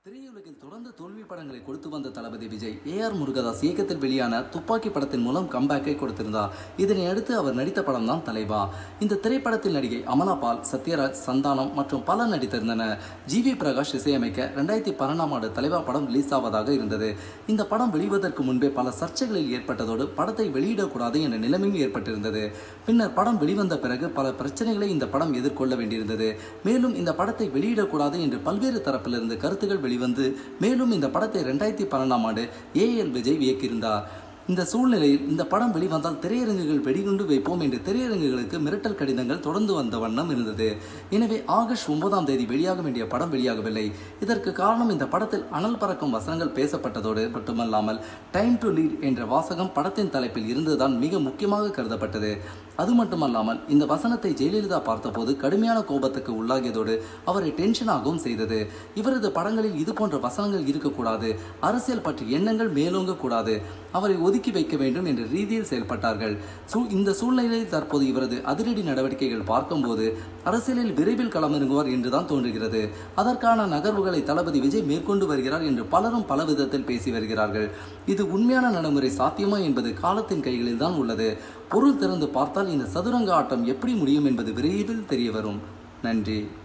திரையுலகில் தொடர்ந்து தோல்வி படங்களை கொடுத்து வந்த தளபதி விஜய் ஏ ஆர் முருகதாஸ் இயக்கத்தில் வெளியான துப்பாக்கி படத்தின் மூலம் கம்பேக்கை கொடுத்திருந்தார் இதனை அடுத்து அவர் நடித்த படம் தான் தலைவா இந்த திரைப்படத்தில் நடிகை அமலா பால் சத்யராஜ் சந்தானம் மற்றும் பலர் நடித்திருந்தனர் ஜி வி பிரகாஷ் இசையமைக்க ரெண்டாயிரத்தி பன்னெண்டாம் ஆண்டு தலைவா படம் ரிலீஸ் ஆவதாக இருந்தது இந்த படம் வெளிவதற்கு முன்பே பல சர்ச்சைகளில் ஏற்பட்டதோடு படத்தை வெளியிடக்கூடாது என்ற நிலைமையும் ஏற்பட்டிருந்தது பின்னர் படம் வெளிவந்த பிறகு பல பிரச்சனைகளை இந்த படம் எதிர்கொள்ள வேண்டியிருந்தது மேலும் இந்த படத்தை வெளியிடக்கூடாது என்று பல்வேறு தரப்பிலிருந்து கருத்துகள் வெளிவந்து மேலும் இந்த படத்தை ரெண்டாயிரத்தி பன்னெண்டாம் ஆண்டு ஏஎல் விஜய் இயக்கியிருந்தார் இந்த சூழ்நிலையில் இந்த படம் வெளிவந்தால் திரையரங்குகள் வெடிகுண்டு வைப்போம் என்று திரையரங்குகளுக்கு மிரட்டல் கடிதங்கள் தொடர்ந்து வந்த வண்ணம் இருந்தது எனவே ஆகஸ்ட் ஒன்பதாம் தேதி வெளியாக வேண்டிய படம் வெளியாகவில்லை இதற்கு காரணம் இந்த படத்தில் அனல் பறக்கும் வசனங்கள் பேசப்பட்டதோடு மட்டுமல்லாமல் டைம் டு லீட் என்ற வாசகம் படத்தின் தலைப்பில் இருந்துதான் மிக முக்கியமாக கருதப்பட்டது அது மட்டுமல்லாமல் இந்த வசனத்தை ஜெயலலிதா பார்த்தபோது கடுமையான கோபத்துக்கு உள்ளாகியதோடு அவரை டென்ஷனாகவும் செய்தது இவரது படங்களில் இது போன்ற வசனங்கள் இருக்கக்கூடாது அரசியல் பற்றி எண்ணங்கள் மேலோங்க கூடாது அவரை ஒதுக்கி வைக்க வேண்டும் என்ற ரீதியில் செயல்பட்டார்கள் சூ இந்த சூழ்நிலையில் தற்போது இவரது அதிரடி நடவடிக்கைகள் பார்க்கும்போது அரசியலில் விரைவில் களமிறங்குவார் என்றுதான் தோன்றுகிறது அதற்கான நகர்வுகளை தளபதி விஜய் மேற்கொண்டு வருகிறார் என்று பலரும் பல விதத்தில் பேசி வருகிறார்கள் இது உண்மையான நடைமுறை சாத்தியமா என்பது காலத்தின் கைகளில் தான் உள்ளது பொருள் திறந்து பார்த்தால் இந்த சதுரங்க ஆட்டம் எப்படி முடியும் என்பது விரைவில் தெரிய வரும் நன்றி